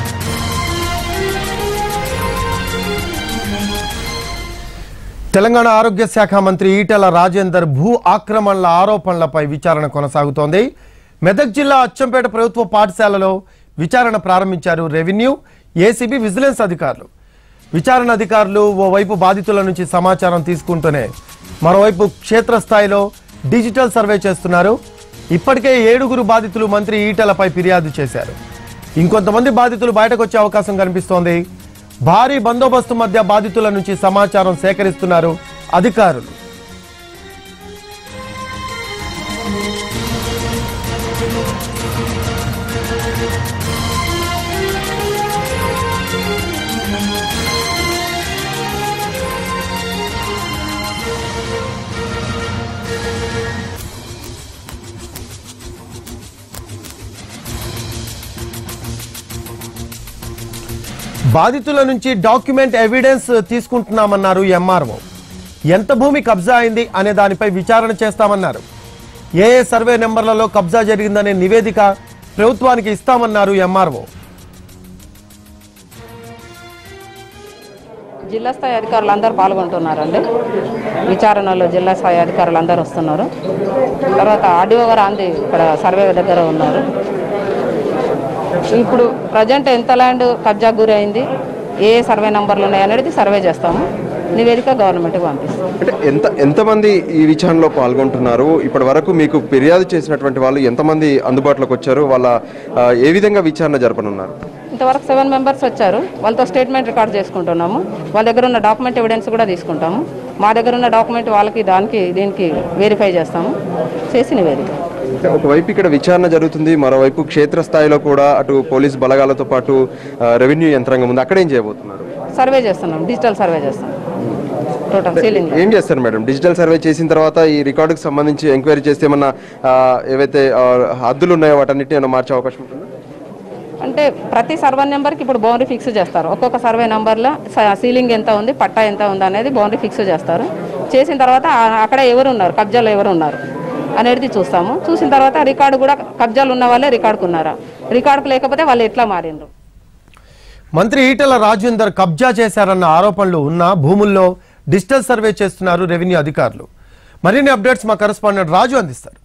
తెలంగాణ ఆరోగ్య శాఖ మంత్రి ఈటెల రాజేందర్ భూ ఆక్రమణల ఆరోపణలపై విచారణ కొనసాగుతోంది మెదక్ జిల్లా అచ్చంపేట ప్రభుత్వ పాఠశాలలో విచారణ ప్రారంభించారు రెవెన్యూ ఏసీబీ విజిలెన్స్ అధికారులు విచారణ అధికారులు ఓవైపు బాధితుల నుంచి సమాచారం తీసుకుంటూనే మరోవైపు క్షేత్రస్థాయిలో డిజిటల్ సర్వే చేస్తున్నారు ఇప్పటికే ఏడుగురు బాధితులు మంత్రి ఈటెలపై ఫిర్యాదు చేశారు ఇంకొంతమంది బాధితులు బయటకు వచ్చే అవకాశం కనిపిస్తోంది భారీ బందోబస్తు మధ్య బాధితుల నుంచి సమాచారం సేకరిస్తున్నారు అధికారులు బాధితుల నుంచి డాక్యుమెంట్ ఎవిడెన్స్ తీసుకుంటున్నామన్నారు ఎంఆర్ఓ ఎంత భూమి కబ్జా అయింది అనే దానిపై విచారణ చేస్తామన్నారు ఏ ఏ సర్వే నెంబర్లలో కబ్జా జరిగిందనే నివేదిక ప్రభుత్వానికి ఇస్తామన్నారు ఎంఆర్ఓ జిల్లా స్థాయి అధికారులు అందరూ పాల్గొంటున్నారండి విచారణలో జిల్లా స్థాయి అధికారులు అందరూ వస్తున్నారు తర్వాత ఆర్డీఓ గారు అంది ఇక్కడ సర్వే దగ్గర ఉన్నారు ఇప్పుడు ప్రజెంట్ ఎంత ల్యాండ్ కబ్జా గురి అయింది ఏ ఏ సర్వే నంబర్లు ఉన్నాయి అనేది సర్వే చేస్తాము నివేదిక గవర్నమెంట్కి పంపిస్తాం అంటే ఎంత ఎంతమంది ఈ విచారణలో పాల్గొంటున్నారు ఇప్పటి వరకు మీకు ఫిర్యాదు చేసినటువంటి వాళ్ళు ఎంతమంది అందుబాటులోకి వచ్చారు వాళ్ళ ఆ, ఏ విధంగా విచారణ జరపనున్నారు ఇంతవరకు సెవెన్ మెంబర్స్ వచ్చారు వాళ్ళతో స్టేట్మెంట్ రికార్డ్ చేసుకుంటున్నాము వాళ్ళ దగ్గర ఉన్న డాక్యుమెంట్ ఎవిడెన్స్ కూడా తీసుకుంటాము మా దగ్గర ఉన్న డాక్యుమెంట్ వాళ్ళకి దానికి దీనికి వెరిఫై చేస్తాము చేసి నివేదిక అంటే ఒకవైపు ఇక్కడ విచారణ జరుగుతుంది మరోవైపు క్షేత్రస్థాయిలో కూడా అటు పోలీస్ బలగాలతో పాటు ఆ, రెవెన్యూ యంత్రాంగం ఉంది అక్కడ ఏం చేయబోతున్నారు సర్వే చేస్తున్నాం డిజిటల్ సర్వే చేస్తాం టోటల్ సీలింగ్ ఏం చేస్తారు మేడం డిజిటల్ సర్వే చేసిన తర్వాత ఈ రికార్డుకి సంబంధించి ఎంక్వైరీ చేస్తే ఏమన్నా ఆ, ఏవైతే ఆ, హద్దులు ఉన్నాయో వాటన్నిటిని ఏమైనా మార్చే అవకాశం ఉంటుందా అంటే ప్రతి సర్వే నెంబర్కి ఇప్పుడు బౌండరీ ఫిక్స్ చేస్తారు ఒక్కొక్క సర్వే నెంబర్లో సీలింగ్ ఎంత ఉంది పట్టా ఎంత ఉంది అనేది బౌండరీ ఫిక్స్ చేస్తారు చేసిన తర్వాత ఆ- అక్కడ ఎవరు ఉన్నారు కబ్జాలో ఎవరు ఉన్నారు అనేది చూస్తాము చూసిన తర్వాత రికార్డు కూడా కబ్జాలు ఉన్న వాళ్ళే రికార్డుకు ఉన్నారా రికార్డుకు లేకపోతే వాళ్ళు ఎట్లా మారిండ్రు మంత్రి ఈటెల రాజేందర్ కబ్జా చేశారన్న ఆరోపణలు ఉన్న భూముల్లో డిజిటల్ సర్వే చేస్తున్నారు రెవెన్యూ అధికారులు మరిన్ని అప్డేట్స్ మా కరెస్పాండెంట్ రాజు అందిస్తారు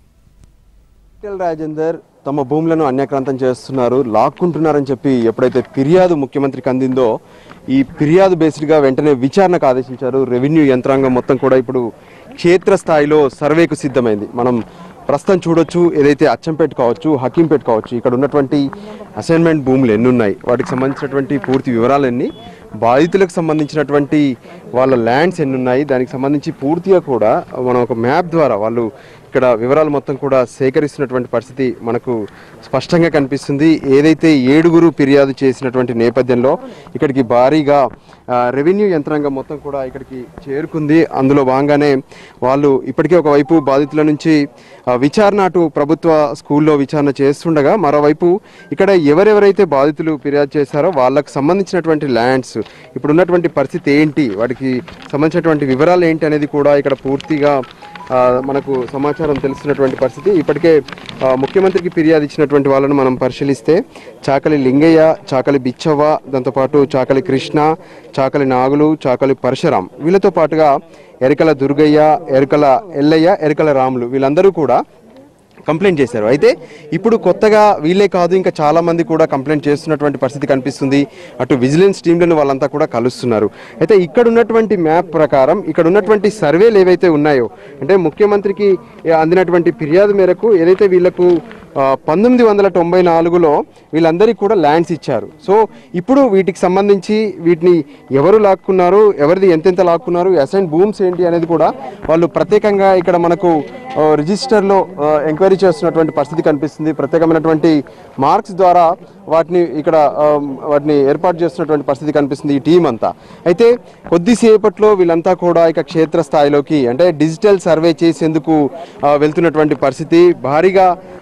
ఈటెల రాజేందర్ తమ భూములను అన్యాక్రాంతం చేస్తున్నారు లాక్కుంటున్నారని చెప్పి ఎప్పుడైతే ఫిర్యాదు ముఖ్యమంత్రికి అందిందో ఈ ఫిర్యాదు బేస్డ్గా వెంటనే విచారణకు ఆదేశించారు రెవెన్యూ యంత్రాంగం మొత్తం కూడా ఇప్పుడు క్షేత్రస్థాయిలో సర్వేకు సిద్ధమైంది మనం ప్రస్తుతం చూడొచ్చు ఏదైతే అచ్చంపేట కావచ్చు హకీంపేట కావచ్చు ఇక్కడ ఉన్నటువంటి అసైన్మెంట్ భూములు ఎన్ని ఉన్నాయి వాటికి సంబంధించినటువంటి పూర్తి వివరాలన్నీ బాధితులకు సంబంధించినటువంటి వాళ్ళ ల్యాండ్స్ ఎన్ని ఉన్నాయి దానికి సంబంధించి పూర్తిగా కూడా మనం ఒక మ్యాప్ ద్వారా వాళ్ళు ఇక్కడ వివరాలు మొత్తం కూడా సేకరిస్తున్నటువంటి పరిస్థితి మనకు స్పష్టంగా కనిపిస్తుంది ఏదైతే ఏడుగురు ఫిర్యాదు చేసినటువంటి నేపథ్యంలో ఇక్కడికి భారీగా ఆ, రెవెన్యూ యంత్రాంగం మొత్తం కూడా ఇక్కడికి చేరుకుంది అందులో భాగంగానే వాళ్ళు ఇప్పటికే ఒకవైపు బాధితుల నుంచి ఆ, విచారణ అటు ప్రభుత్వ స్కూల్లో విచారణ చేస్తుండగా మరోవైపు ఇక్కడ ఎవరెవరైతే బాధితులు ఫిర్యాదు చేశారో వాళ్ళకు సంబంధించినటువంటి ల్యాండ్స్ ఇప్పుడు ఉన్నటువంటి పరిస్థితి ఏంటి వాటికి సంబంధించినటువంటి వివరాలు ఏంటి అనేది కూడా ఇక్కడ పూర్తిగా ఆ, మనకు సమాచారం తెలుస్తున్నటువంటి పరిస్థితి ఇప్పటికే ఆ, ముఖ్యమంత్రికి ఫిర్యాదు ఇచ్చినటువంటి వాళ్ళను మనం పరిశీలిస్తే చాకలి లింగయ్య చాకలి బిచ్చవ్వ దాంతోపాటు చాకలి కృష్ణ చాకలి నాగులు చాకలి పరశురాం వీళ్ళతో పాటుగా ఎరకల దుర్గయ్య ఎరకల ఎల్లయ్య ఎరకల రాములు వీళ్ళందరూ కూడా కంప్లైంట్ చేశారు అయితే ఇప్పుడు కొత్తగా వీళ్ళే కాదు ఇంకా చాలా మంది కూడా కంప్లైంట్ చేస్తున్నటువంటి పరిస్థితి కనిపిస్తుంది అటు విజిలెన్స్ టీంలను వాళ్ళంతా కూడా కలుస్తున్నారు అయితే ఇక్కడ ఉన్నటువంటి మ్యాప్ ప్రకారం ఇక్కడ ఉన్నటువంటి సర్వేలు ఏవైతే ఉన్నాయో అంటే ముఖ్యమంత్రికి అందినటువంటి ఫిర్యాదు మేరకు ఏదైతే వీళ్ళకు ఆ, పంతొమ్మిది వందల తొంభై నాలుగులో వీళ్ళందరికీ కూడా ల్యాండ్స్ ఇచ్చారు సో ఇప్పుడు వీటికి సంబంధించి వీటిని ఎవరు లాక్కున్నారు ఎవరిది ఎంతెంత లాక్కున్నారు అసైన్ భూమ్స్ ఏంటి అనేది కూడా వాళ్ళు ప్రత్యేకంగా ఇక్కడ మనకు ఆ, రిజిస్టర్లో ఆ, ఎంక్వైరీ చేస్తున్నటువంటి పరిస్థితి కనిపిస్తుంది ప్రత్యేకమైనటువంటి మార్క్స్ ద్వారా వాటిని ఇక్కడ ఆ, వాటిని ఏర్పాటు చేస్తున్నటువంటి పరిస్థితి కనిపిస్తుంది ఈ టీం అంతా అయితే కొద్దిసేపట్లో వీళ్ళంతా కూడా ఇక క్షేత్రస్థాయిలోకి అంటే డిజిటల్ సర్వే చేసేందుకు ఆ, వెళ్తున్నటువంటి పరిస్థితి భారీగా ఆ, వచ్చిన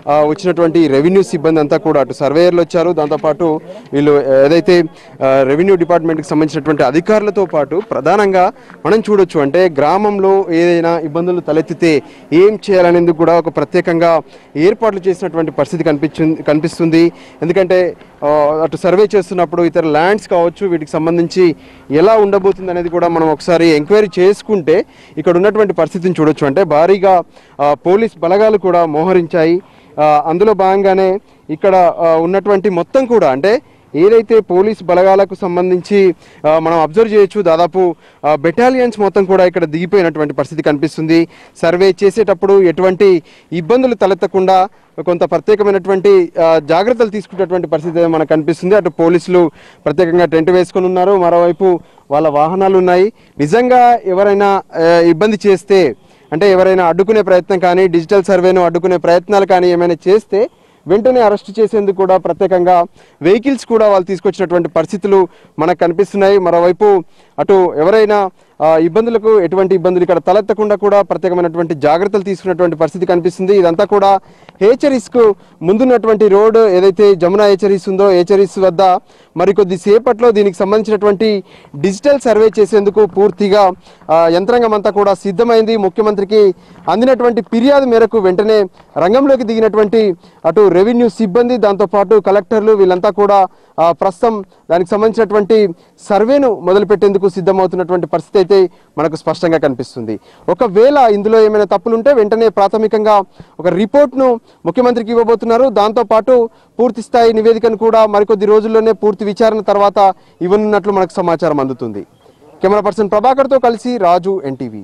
సంబంధించినటువంటి రెవెన్యూ సిబ్బంది అంతా కూడా అటు సర్వేయర్లు వచ్చారు దాంతోపాటు వీళ్ళు ఏదైతే ఆ, రెవెన్యూ డిపార్ట్మెంట్కి సంబంధించినటువంటి అధికారులతో పాటు ప్రధానంగా మనం చూడొచ్చు అంటే గ్రామంలో ఏదైనా ఇబ్బందులు తలెత్తితే ఏం చేయాలనేందుకు కూడా ఒక ప్రత్యేకంగా ఏర్పాట్లు చేసినటువంటి పరిస్థితి కనిపించింది కనిపిస్తుంది ఎందుకంటే ఆ, అటు సర్వే చేస్తున్నప్పుడు ఇతర ల్యాండ్స్ కావచ్చు వీటికి సంబంధించి ఎలా ఉండబోతుంది అనేది కూడా మనం ఒకసారి ఎంక్వైరీ చేసుకుంటే ఇక్కడ ఉన్నటువంటి పరిస్థితిని చూడొచ్చు అంటే భారీగా ఆ, పోలీస్ బలగాలు కూడా మోహరించాయి ఆ, అందులో భాగంగానే ఇక్కడ ఆ, ఉన్నటువంటి మొత్తం కూడా అంటే ఏదైతే పోలీస్ బలగాలకు సంబంధించి ఆ, మనం అబ్జర్వ్ చేయొచ్చు దాదాపు బెటాలియన్స్ మొత్తం కూడా ఇక్కడ దిగిపోయినటువంటి పరిస్థితి కనిపిస్తుంది సర్వే చేసేటప్పుడు ఎటువంటి ఇబ్బందులు తలెత్తకుండా కొంత ప్రత్యేకమైనటువంటి ఆ, జాగ్రత్తలు తీసుకునేటువంటి పరిస్థితి అయితే మనకు కనిపిస్తుంది అటు పోలీసులు ప్రత్యేకంగా టెంట్ వేసుకొని ఉన్నారు మరోవైపు వాళ్ళ వాహనాలు ఉన్నాయి నిజంగా ఎవరైనా ఆ, ఇబ్బంది చేస్తే అంటే ఎవరైనా అడ్డుకునే ప్రయత్నం కానీ డిజిటల్ సర్వేను అడ్డుకునే ప్రయత్నాలు కానీ ఏమైనా చేస్తే వెంటనే అరెస్ట్ చేసేందుకు కూడా ప్రత్యేకంగా వెహికల్స్ కూడా వాళ్ళు తీసుకొచ్చినటువంటి పరిస్థితులు మనకు కనిపిస్తున్నాయి మరోవైపు అటు ఎవరైనా ఆ, ఇబ్బందులకు ఎటువంటి ఇబ్బందులు ఇక్కడ తలెత్తకుండా కూడా ప్రత్యేకమైనటువంటి జాగ్రత్తలు తీసుకున్నటువంటి పరిస్థితి కనిపిస్తుంది ఇదంతా కూడా హేచరీస్ కు ముందున్నటువంటి రోడ్ ఏదైతే జమునా హేచరీస్ ఉందో హేచరీస్ వద్ద మరికొద్ది సేపట్లో దీనికి సంబంధించినటువంటి డిజిటల్ సర్వే చేసేందుకు పూర్తిగా ఆ, యంత్రాంగం అంతా కూడా సిద్ధమైంది ముఖ్యమంత్రికి అందినటువంటి ఫిర్యాదు మేరకు వెంటనే రంగంలోకి దిగినటువంటి అటు రెవెన్యూ సిబ్బంది దాంతోపాటు కలెక్టర్లు వీళ్ళంతా కూడా ఆ, ప్రస్తుతం దానికి సంబంధించినటువంటి సర్వేను మొదలుపెట్టేందుకు సిద్ధమవుతున్నటువంటి పరిస్థితి అయితే మనకు స్పష్టంగా కనిపిస్తుంది ఒకవేళ ఇందులో ఏమైనా తప్పులుంటే వెంటనే ప్రాథమికంగా ఒక రిపోర్ట్ను ముఖ్యమంత్రికి ఇవ్వబోతున్నారు దాంతోపాటు పూర్తి స్థాయి నివేదికను కూడా మరికొద్ది రోజుల్లోనే పూర్తి విచారణ తర్వాత ఇవ్వనున్నట్లు మనకు సమాచారం అందుతుంది కెమెరా పర్సన్ ప్రభాకర్తో కలిసి రాజు ఎన్టీవీ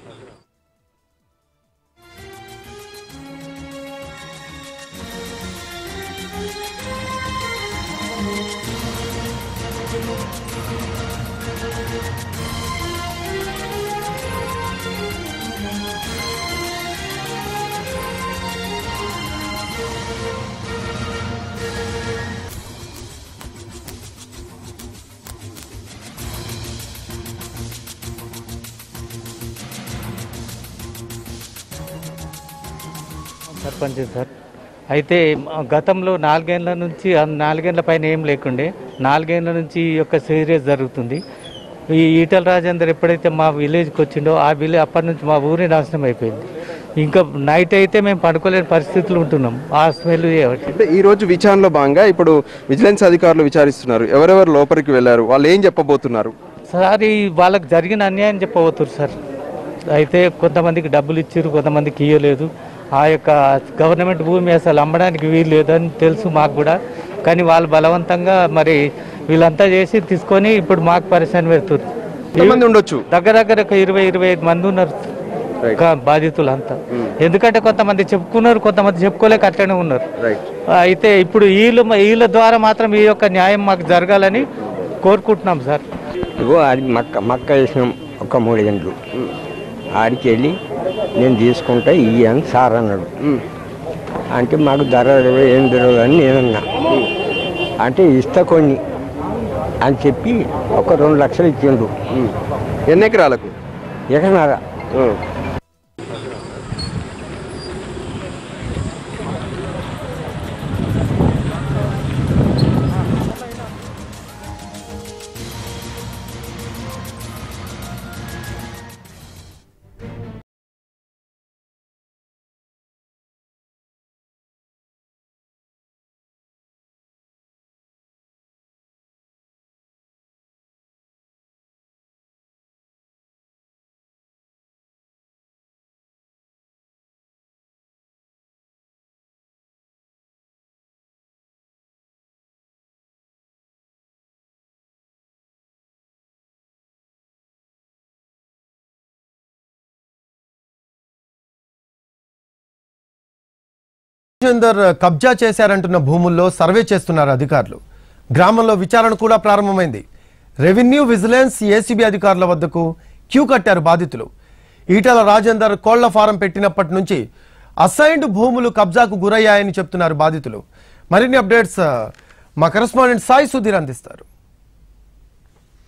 సర్పంచ్ సార్ అయితే మ- గతంలో నాలుగేళ్ల నుంచి ఆ నాలుగేళ్ల పైన ఏం లేకుండే నాలుగేళ్ల నుంచి ఈ యొక్క సీరియస్ జరుగుతుంది ఈ ఈటల రాజేందర్ ఎప్పుడైతే మా విలేజ్కి వచ్చిండో ఆ విలేజ్ అప్పటి నుంచి మా ఊరి నాశనం అయిపోయింది ఇంకా నైట్ అయితే మేము పడుకోలేని పరిస్థితులు ఉంటున్నాం ఆ స్మెల్ చేయబట్టి అంటే ఈ రోజు విచారణలో భాగంగా ఇప్పుడు విజిలెన్స్ అధికారులు విచారిస్తున్నారు ఎవరెవరు లోపలికి వెళ్ళారు వాళ్ళు ఏం చెప్పబోతున్నారు సార్ ఈ వాళ్ళకి జరిగిన అన్యాయం చెప్పబోతున్నారు సార్ అయితే కొంతమందికి డబ్బులు ఇచ్చారు కొంతమందికి ఇవ్వలేదు ఆ యొక్క గవర్నమెంట్ భూమి అసలు అమ్మడానికి వీలు లేదని తెలుసు మాకు కూడా కానీ వాళ్ళు బలవంతంగా మరి వీళ్ళంతా చేసి తీసుకొని ఇప్పుడు మాకు పరిశ్రమ పెడుతున్నారు ఎంతమంది ఉండొచ్చు దగ్గర దగ్గర ఒక ఇరవై ఇరవై ఐదు మంది ఉన్నారు కా- బాధితులు అంతా ఎందుకంటే కొంతమంది చెప్పుకున్నారు కొంతమంది చెప్పుకోలేక అట్లనే ఉన్నారు రైట్ అయితే ఇప్పుడు వీళ్ళు వీళ్ళ ద్వారా మాత్రం ఈ యొక్క న్యాయం మాకు జరగాలని కోరుకుంటున్నాం సార్ ఇగో అది మక్క మక్క వేసినాం ఒక మూడు గంటలు ఆడికి వెళ్ళి నేను తీసుకుంటా ఇయ్యి అని సార్ అన్నాడు అంటే మాకు ధర తెలియదు, ఏం తెలియదు అని నేనన్నా అంటే ఇస్తా కొన్ని అని చెప్పి ఒక రెండు లక్షలు ఇచ్చిండు ఎన్ని ఎకరాలకు ఎకనారా రాజేందర్ కబ్జా చేశారంటున్న భూముల్లో సర్వే చేస్తున్నారు అధికారులు గ్రామంలో విచారణ కూడా ప్రారంభమైంది రెవెన్యూ విజిలెన్స్ ఏసీబీ అధికారుల వద్దకు క్యూ కట్టారు బాధితులు ఈటల రాజేందర్ కోళ్ల ఫారం పెట్టినప్పటి నుంచి అసైన్డ్ భూములు కబ్జాకు గురయ్యాయని చెప్తున్నారు బాధితులు మరిన్ని అప్డేట్స్ మా కరెస్పాండెంట్ సాయి సుధీర్ అందిస్తారు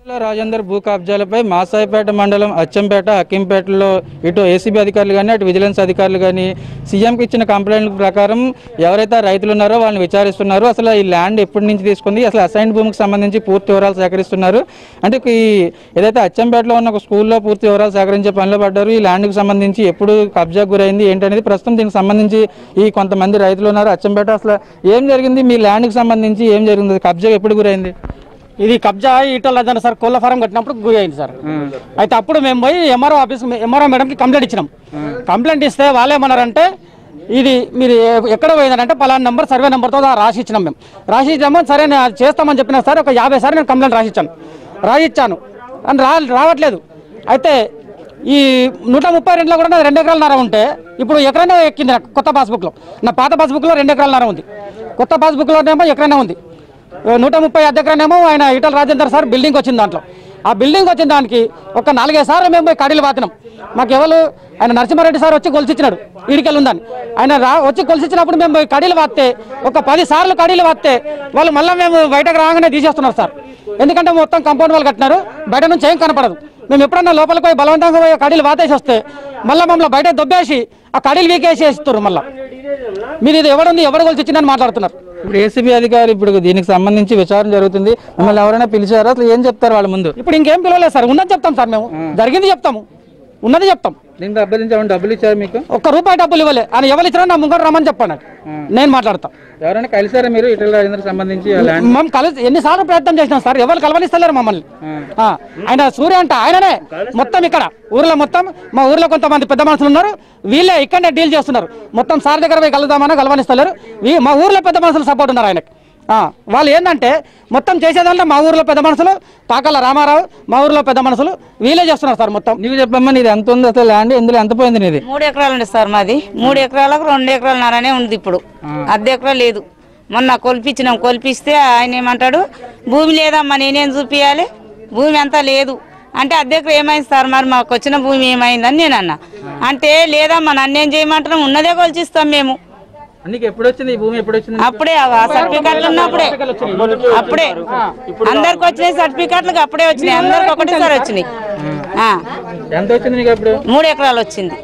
రాజేందర్ భూ కబ్జాలపై మాసాయిపేట మండలం అచ్చంపేట అక్కింపేటలో ఇటు ఏసీబీ అధికారులు కానీ అటు విజిలెన్స్ అధికారులు కానీ సీఎంకి ఇచ్చిన కంప్లైంట్ ప్రకారం ఎవరైతే రైతులు ఉన్నారో వాళ్ళని విచారిస్తున్నారు అసలు ఈ ల్యాండ్ ఎప్పటి నుంచి తీసుకుంది అసలు అసైన్ భూమికి సంబంధించి పూర్తి వివరాలు సేకరిస్తున్నారు అంటే ఈ ఏదైతే అచ్చంపేటలో ఉన్న ఒక స్కూల్లో పూర్తి వివరాలు సేకరించే పనిలో పడ్డారు ఈ ల్యాండ్కి సంబంధించి ఎప్పుడు కబ్జా గురైంది ఏంటనేది ప్రస్తుతం దీనికి సంబంధించి ఈ కొంతమంది రైతులు ఉన్నారు అచ్చంపేట అసలు ఏం జరిగింది మీ ల్యాండ్కి సంబంధించి ఏం జరిగింది కబ్జా ఎప్పుడు గురైంది ఇది కబ్జా ఈటల రాజన్న సార్ కోళ్ళ ఫారం కట్టినప్పుడు గురి అయింది సార్ అయితే అప్పుడు మేము పోయి ఎంఆర్ఓ ఆఫీస్ ఎంఆర్ఓ మేడంకి కంప్లైంట్ ఇచ్చినాం కంప్లైంట్ ఇస్తే వాళ్ళు ఏమన్నారంటే ఇది మీరు ఎ- ఎక్కడ పోయిందంటే పలానా నెంబర్ సర్వే నెంబర్తో రాసి ఇచ్చినాం మేము రాసి ఇచ్చాము సరే నేను అది చేస్తామని చెప్పిన సార్ ఒక యాభై సార్లు నేను కంప్లైంట్ రాసి ఇచ్చాను రాసి ఇచ్చాను అని రా రావట్లేదు అయితే ఈ నూట ముప్పై రెండులో కూడా నాది రెండు ఎకరాల నర ఉంటే ఇప్పుడు ఎకరైనా ఎక్కింది నాకు కొత్త పాస్బుక్లో నా పాత పాస్బుక్లో రెండు ఎకరాల నర ఉంది కొత్త పాస్బుక్లోనేమో ఎకరైనా ఉంది నూట ముప్పై అద్దెకరనేమో ఆయన ఈటల రాజేందర్ సార్ బిల్డింగ్ వచ్చింది దాంట్లో ఆ బిల్డింగ్ వచ్చిన దానికి ఒక నాలుగైదు సార్లు మేము పోయి కడీలు పాతినాం మాకు ఎవరు ఆయన నరసింహారెడ్డి సార్ వచ్చి కొలిసిచ్చినాడు ఈడికెళ్ళి ఉందని ఆయన రా వచ్చి కొలిసిచ్చినప్పుడు మేము పోయి కడీలు వాస్తే ఒక పది సార్లు కడీలు వాస్తే వాళ్ళు మళ్ళీ మేము బయటకు రాగానే తీసేస్తున్నారు సార్ ఎందుకంటే మొత్తం కాంపౌండ్ వాళ్ళు కట్టినారు బయట నుంచి ఏం కనపడదు మేము ఎప్పుడన్నా లోపలికి పోయి బలవంతంగా పోయి కడీలు వాతేసి వస్తే మళ్ళీ మమ్మల్ని బయట దొబ్బేసి ఆ కడీలు వీకేసి వేస్తున్నారు మళ్ళీ మీరు ఇది ఎవడుంది ఎవడు కొలిసి ఇచ్చిందని మాట్లాడుతున్నారు ఇప్పుడు ఏసీబీ అధికారి ఇప్పుడు దీనికి సంబంధించి విచారణ జరుగుతుంది మిమ్మల్ని ఎవరైనా పిలిచారా అసలు ఏం చెప్తారు వాళ్ళ ముందు ఇప్పుడు ఇంకేం పిలవలేదు సార్ ఉన్నది చెప్తాం సార్ మేము జరిగింది చెప్తాము ఉన్నది చెప్తాం దీనికి అభ్యర్థించి ఏమైనా డబ్బులు ఇచ్చారు మీకు ఒక్క రూపాయి డబ్బులు ఇవ్వలే ఆయన ఎవరు ఇచ్చినా నా ముంగడు రమ్మని చెప్పాను నేను మాట్లాడతా ఎవరైనా కలిసారా మీరు ఇటల రాజేంద్ర సంబంధించి ఆ ల్యాండ్ మేము కలిసి ఎన్నిసార్లు ప్రయత్నం చేసినాం సార్ ఎవరు కలవనిస్తలేరు మమ్మల్ని ఆ, ఆయన సూర్య అంట ఆయననే మొత్తం ఇక్కడ ఊర్లో మొత్తం మా ఊర్లో కొంతమంది పెద్ద మనుషులు ఉన్నారు వీళ్ళే ఇక్కడనే డీల్ చేస్తున్నారు మొత్తం సార్ దగ్గర పోయి కలుద్దామన్నా కలవనిస్తలేరు వీ- మా ఊర్లో పెద్ద మనుషులు సపోర్ట్ ఉన్నారు ఆయనకి ఆ, వాళ్ళు ఏంటంటే మొత్తం చేసేదంటే మా ఊర్లో పెద్ద మనుషులు పాకల రామారావు మా ఊర్లో పెద్ద మనుషులు వీళ్ళే చేస్తున్నారు సార్ మొత్తం నీకు చెప్పమ్మా నీది ఎంత ఉంది అసలు ల్యాండ్ ఇందులో ఎంత పోయింది నీది మూడు ఎకరాలు ఉంది సార్ మాది మూడు ఎకరాలకు రెండు ఎకరాల నరనే ఉంది ఇప్పుడు అర్ధ ఎకరా లేదు మొన్న కొలిపించినాం కొలిపిస్తే ఆయన ఏమంటాడు భూమి లేదమ్మా నేనేం చూపించాలి భూమి అంతా లేదు అంటే అర్ధ ఎకరా ఏమైంది సార్ మరి మాకు వచ్చిన భూమి ఏమైందని నేను అన్నా అంటే లేదమ్మా నన్నేం చేయమంటున్నాం ఉన్నదే కొలిచిస్తాం మేము నీకు ఎప్పుడు వచ్చింది ఈ భూమి ఎప్పుడు వచ్చింది అప్పుడే ఆ సర్టిఫికెట్లు ఉన్నప్పుడే అప్పుడే అందరికి వచ్చినాయి సర్టిఫికెట్లకు అప్పుడే వచ్చినాయి అందరికి ఒకటేసారి వచ్చినాయి ఆ, ఎంత వచ్చింది నీకు అప్పుడు మూడు ఎకరాలు వచ్చింది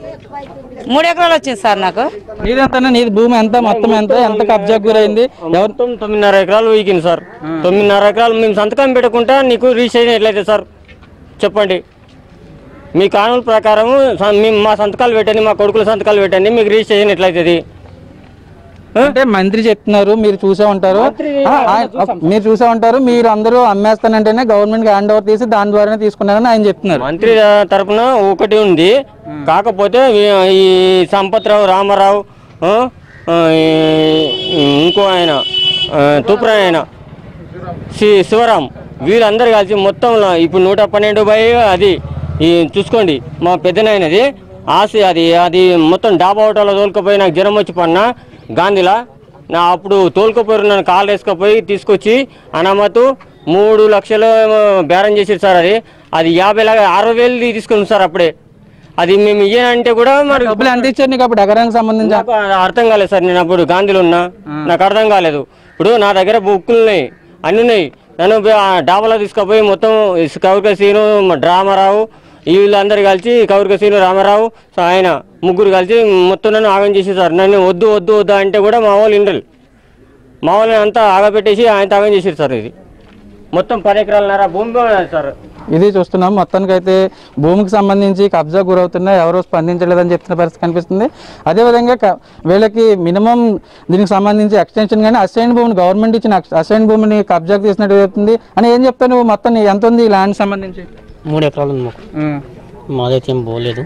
మూడు ఎకరాలు వచ్చింది సార్ నాకు నీది ఎంత నీది భూమి ఎంత మొత్తం ఎంత ఎంత కబ్జా గురైంది ఎవరు మొత్తం తొమ్మిదిన్నర ఎకరాలు వీకింది సార్ తొమ్మిదిన్నర ఎకరాలు మేము సంతకం పెట్టకుండా నీకు రిజిస్ట్రేషన్ ఎట్లయితే సార్ చెప్పండి మీ కానూన్ ప్రకారం స- మేము మా సంతకాలు పెట్టండి మా కొడుకుల సంతకాలు పెట్టండి మీకు రిజిస్ట్రేషన్ ఎట్లయితుంది అంటే మంత్రి చెప్తున్నారు మీరు చూసే ఉంటారు ఆ, ఆయన- మీరు చూసే ఉంటారు మీరు అందరూ అమ్మేస్తానంటేనే గవర్నమెంట్ హ్యాండ్ ఓవర్ తీసి దాని ద్వారానే తీసుకున్నారని ఆయన చెప్తున్నారు మంత్రి తరపున ఒకటి ఉంది కాకపోతే ఈ- ఈ సంపత్రావు రామారావు ఆ, ఆ, ఈ- ఇంకో ఆయన ఆ, తూప్రా ఆయన శ్రీ శివరాం వీళ్ళందరూ కలిసి మొత్తం ఇప్పుడు నూట పన్నెండు బై అది ఈ చూసుకోండి మా పెద్దనాయనది ఆసి అది అది మొత్తం డాబా హోటల్లో తోలుకపోయి నాకు జ్వరం వచ్చి పన్నా గాంధీలా నా అప్పుడు తోలుకపోయారు నన్ను కాలు వేసుకపోయి తీసుకొచ్చి అనామతు మూడు లక్షలు ఏమో బేరం చేసారు సార్ అది అది యాభై లాగా అరవై వేలు తీసుకున్నాం సార్ అప్పుడే అది మేము ఇయ్యనంటే కూడా మరి డబ్బులు ఎంత ఇచ్చారు నీకు అప్పుడు ఎకరానికి సంబంధించి నాకు అర్థం కాలేదు సార్ నేను అప్పుడు గాంధీలో ఉన్నా నాకు అర్థం కాలేదు ఇప్పుడు నా దగ్గర బుక్కులు ఉన్నాయి అన్ని ఉన్నాయి నన్ను బ- ఆ డాబాలో తీసుకుపోయి మొత్తం కౌరిక సీను మ- డ్రామారావు వీళ్ళందరూ కలిసి కౌరిక సీను రామారావు సో ఆయన ముగ్గురు కలిసి మొత్తం నన్ను ఆగం చేసేసారు నన్ను వద్దు వద్దు వద్దు అంటే కూడా మా వాళ్ళు ఇండ్రు మా వాళ్ళని అంతా ఆగబెట్టేసి ఆయన ఆగం చేసారు సార్ ఇది మొత్తం పది ఎకరాలన్నర భూమి ఉన్నది సార్ ఇది చూస్తున్నాం మొత్తానికి అయితే భూమికి సంబంధించి కబ్జా గురవుతున్నా ఎవరో స్పందించలేదని చెప్తున్న పరిస్థితి కనిపిస్తుంది అదేవిధంగా క- వీళ్ళకి మినిమం దీనికి సంబంధించి ఎక్స్టెన్షన్ కానీ అసైన్ భూమిని గవర్నమెంట్ ఇచ్చిన అసైన్ భూమిని కబ్జాకు తీసినట్టు చెప్తుంది అని ఏం చెప్తావు నువ్వు మొత్తం నీ- ఎంత ఉంది ఈ ల్యాండ్ సంబంధించి మూడు ఎకరాలు ఉంది మాకు మాదైతే ఏం పోలేదు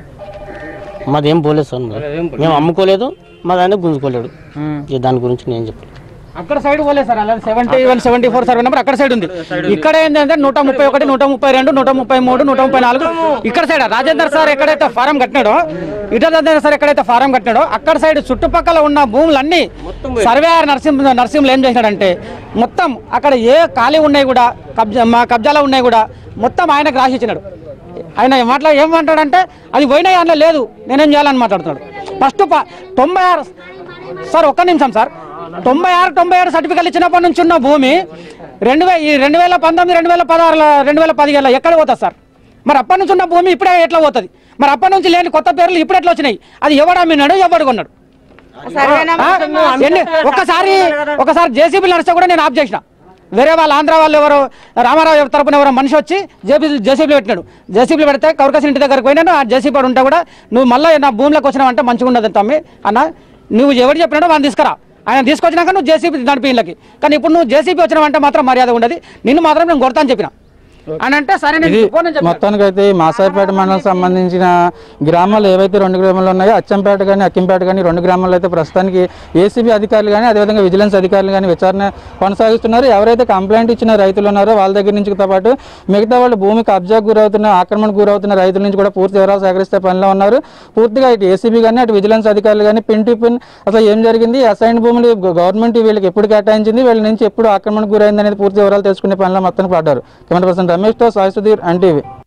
మాది ఏం పోలేదు సార్ మరి మేము అమ్ముకోలేదు మా దాన్ని గుంజుకోలేడు ఇక దాని గురించి నేను చెప్పాను అక్కడ సైడ్ పోలేదు సార్ అలా seventy one seventy four survey number అక్కడ సైడ్ ఉంది ఇక్కడ ఏంటంటే నూట ముప్పై ఒకటి నూట ముప్పై రెండు నూట ముప్పై మూడు నూట ముప్పై నాలుగు ఇక్కడ సైడ్ రాజేందర్ సార్ ఎక్కడైతే ఫారం కట్టినాడో ఇటల్ రాజేందర్ సార్ ఎక్కడైతే ఫారం కట్టినాడో అక్కడ సైడ్ చుట్టుపక్కల ఉన్న భూములన్నీ సర్వే నరసింహ నరసింహులు ఏం చేశాడంటే మొత్తం అక్కడ ఏ ఖాళీ ఉన్నాయి కూడా కబ్జా మా కబ్జాలో ఉన్నాయి కూడా మొత్తం ఆయనకు రాసి ఇచ్చినాడు ఆయన మాట్లా ఏమంటాడంటే అది పోయినాయి అందులో లేదు నేనేం చేయాలని మాట్లాడుతున్నాడు ఫస్ట్ ప- తొంభై ఆరు సార్ ఒక్క నిమిషం సార్ తొంభై ఆరు తొంభై ఏడు సర్టిఫికెట్లు ఇచ్చినప్పటి నుంచి ఉన్న భూమి రెండు వే ఈ రెండు వేల పంతొమ్మిది రెండు వేల పదహారులో రెండు వేల పదిహేనులో ఎక్కడ పోతుంది సార్ మరి అప్పటి నుంచి ఉన్న భూమి ఇప్పుడే ఎట్లా పోతుంది మరి అప్పటి నుంచి లేని కొత్త పేర్లు ఇప్పుడు ఎట్లా వచ్చినాయి అది ఎవడు అమ్మినాడు ఎవడు కొన్నాడు ఆ? ఎన్ని ఒకసారి ఒకసారి జేసీబీలు నడిస్తే కూడా నేను ఆఫ్ చేసిన వేరే వాళ్ళు ఆంధ్ర వాళ్ళు ఎవరు రామారావు తరపున ఎవరో మనిషి వచ్చి జేబీ జేసీబీలు పెట్టినాడు జేసీబీలు పెడితే కౌరకసి ఇంటి దగ్గరికి పోయినాను ఆ జేసీబీ వాడు ఉంటే కూడా నువ్వు మళ్ళీ నా భూమిలోకి వచ్చినావంటే మంచిగా ఉండదు తమ్మి అన్న నువ్వు ఎవరు చెప్పినాడో వాడిని తీసుకురా ఆయన తీసుకొచ్చినాక నువ్వు జేసీబీ నడిపి ఇళ్ళకి కానీ ఇప్పుడు నువ్వు జేసీబీ వచ్చినావంటే మాత్రం మర్యాద ఉండదు నిన్ను మాత్రం నేను కొడతా అని చెప్పిన అని అంటే సరే నేను ఇది పోనని చెప్పాను. మొత్తానికైతే ఈ మాసాయిపేట మండలం సంబంధించిన గ్రామాలు ఏవైతే రెండు గ్రామాలు ఉన్నాయో అచ్చంపేట కానీ అక్కింపేట కానీ రెండు గ్రామాల్లో అయితే ప్రస్తుతానికి ఏసీబీ అధికారులు కానీ అదేవిధంగా విజిలెన్స్ అధికారులు కానీ విచారణ కొనసాగిస్తున్నారు ఎవరైతే కంప్లైంట్ ఇచ్చిన రైతులు ఉన్నారో వాళ్ళ దగ్గర నుంచి పాటు మిగతా వాళ్ళు భూమి కబ్జాకు గురవుతున్న ఆక్రమణకు గురవుతున్న రైతుల నుంచి కూడా పూర్తి వివరాలు సేకరిస్తే పనిలో ఉన్నారు పూర్తిగా ఇటు ఏసీబీ కానీ అటు విజిలెన్స్ అధికారులు కానీ పిన్ టు పిన్ అసలు ఏం జరిగింది అసైన్ భూములు గవర్నమెంట్ వీళ్ళకి ఎప్పుడు కేటాయించింది వీళ్ళ నుంచి ఎప్పుడు ఆక్రమణకు గురైంది అనేది పూర్తి వివరాలు తెలుసుకునే పనిలో మొత్తానికి పడ్డారు కెమెరా పర్సన్ రమేష్తో సాయి సుధీర్ ఎన్టీవీ